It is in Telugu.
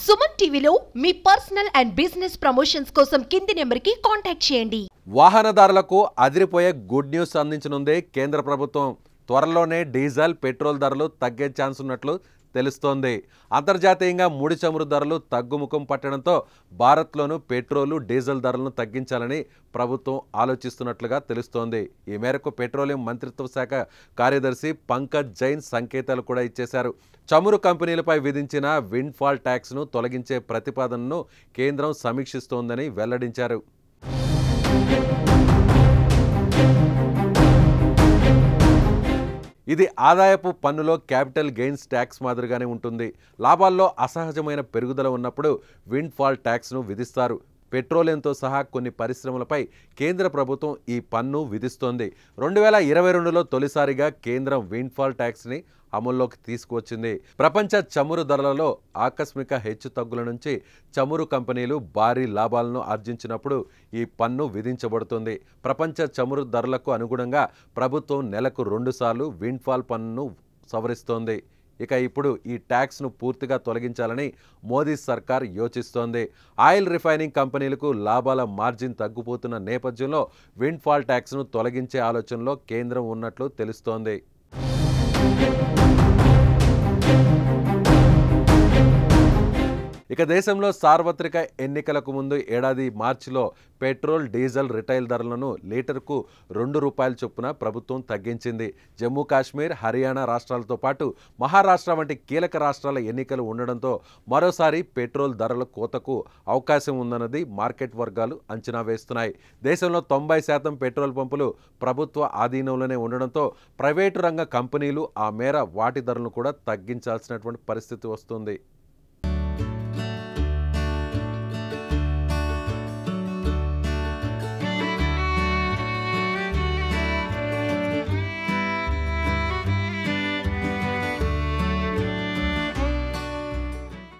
సుమన్ టీవీలో మీ పర్సనల్ అండ్ బిజినెస్ ప్రమోషన్స్ కోసం కింది నెంబర్కి కాంటాక్ట్ చేయండి వాహనదారులకు అదిరిపోయే గుడ్ న్యూస్ అందించనుంది కేంద్ర ప్రభుత్వం త్వరలోనే డీజిల్ పెట్రోల్ ధరలు తగ్గే ఛాన్స్ ఉన్నట్లు తెలుస్తోంది అంతర్జాతీయంగా ముడి చమురు ధరలు తగ్గుముఖం పట్టడంతో భారత్లోనూ పెట్రోలు డీజిల్ ధరలను తగ్గించాలని ప్రభుత్వం ఆలోచిస్తున్నట్లుగా తెలుస్తోంది ఈ మేరకు పెట్రోలియం మంత్రిత్వ శాఖ కార్యదర్శి పంకజ్ జైన్ సంకేతాలు కూడా ఇచ్చేశారు చమురు కంపెనీలపై విధించిన విండ్ ఫాల్ ట్యాక్స్ను తొలగించే ప్రతిపాదనను కేంద్రం సమీక్షిస్తోందని వెల్లడించారు ఇది ఆదాయపు పన్నులో క్యాపిటల్ గెయిన్స్ ట్యాక్స్ మాదిరిగానే ఉంటుంది లాభాల్లో అసహజమైన పెరుగుదల ఉన్నప్పుడు విండ్ ఫాల్ ట్యాక్స్ను విధిస్తారు పెట్రోలియంతో సహా కొన్ని పరిశ్రమలపై కేంద్ర ప్రభుత్వం ఈ పన్ను విధిస్తోంది రెండు వేల ఇరవై రెండులో తొలిసారిగా కేంద్రం విండ్ ఫాల్ ట్యాక్స్ని అమల్లోకి తీసుకువచ్చింది ప్రపంచ చమురు ధరలలో ఆకస్మిక హెచ్చు తగ్గుల నుంచి చమురు కంపెనీలు భారీ లాభాలను ఆర్జించినప్పుడు ఈ పన్ను విధించబడుతుంది ప్రపంచ చమురు ధరలకు అనుగుణంగా ప్రభుత్వం నెలకు రెండుసార్లు విండ్ఫాల్ పన్నును సవరిస్తోంది ఇక ఇప్పుడు ఈ ట్యాక్స్ను పూర్తిగా తొలగించాలని మోదీ సర్కార్ యోచిస్తోంది ఆయిల్ రిఫైనింగ్ కంపెనీలకు లాభాల మార్జిన్ తగ్గిపోతున్న నేపథ్యంలో విండ్ఫాల్ ట్యాక్స్ను తొలగించే ఆలోచనలో కేంద్రం ఉన్నట్లు తెలుస్తోంది ఇక దేశంలో సార్వత్రిక ఎన్నికలకు ముందు ఏడాది మార్చిలో పెట్రోల్ డీజిల్ రిటైల్ ధరలను లీటర్కు రెండు రూపాయల చొప్పున ప్రభుత్వం తగ్గించింది జమ్మూ కాశ్మీర్ హర్యానా రాష్ట్రాలతో పాటు మహారాష్ట్ర వంటి కీలక రాష్ట్రాల ఎన్నికలు ఉండడంతో మరోసారి పెట్రోల్ ధరల కోతకు అవకాశం ఉందన్నది మార్కెట్ వర్గాలు అంచనా వేస్తున్నాయి దేశంలో తొంభై శాతం పెట్రోల్ పంపులు ప్రభుత్వ ఆధీనంలోనే ఉండడంతో ప్రైవేటు రంగ కంపెనీలు ఆ మేర వాటి ధరలను కూడా తగ్గించాల్సినటువంటి పరిస్థితి వస్తుంది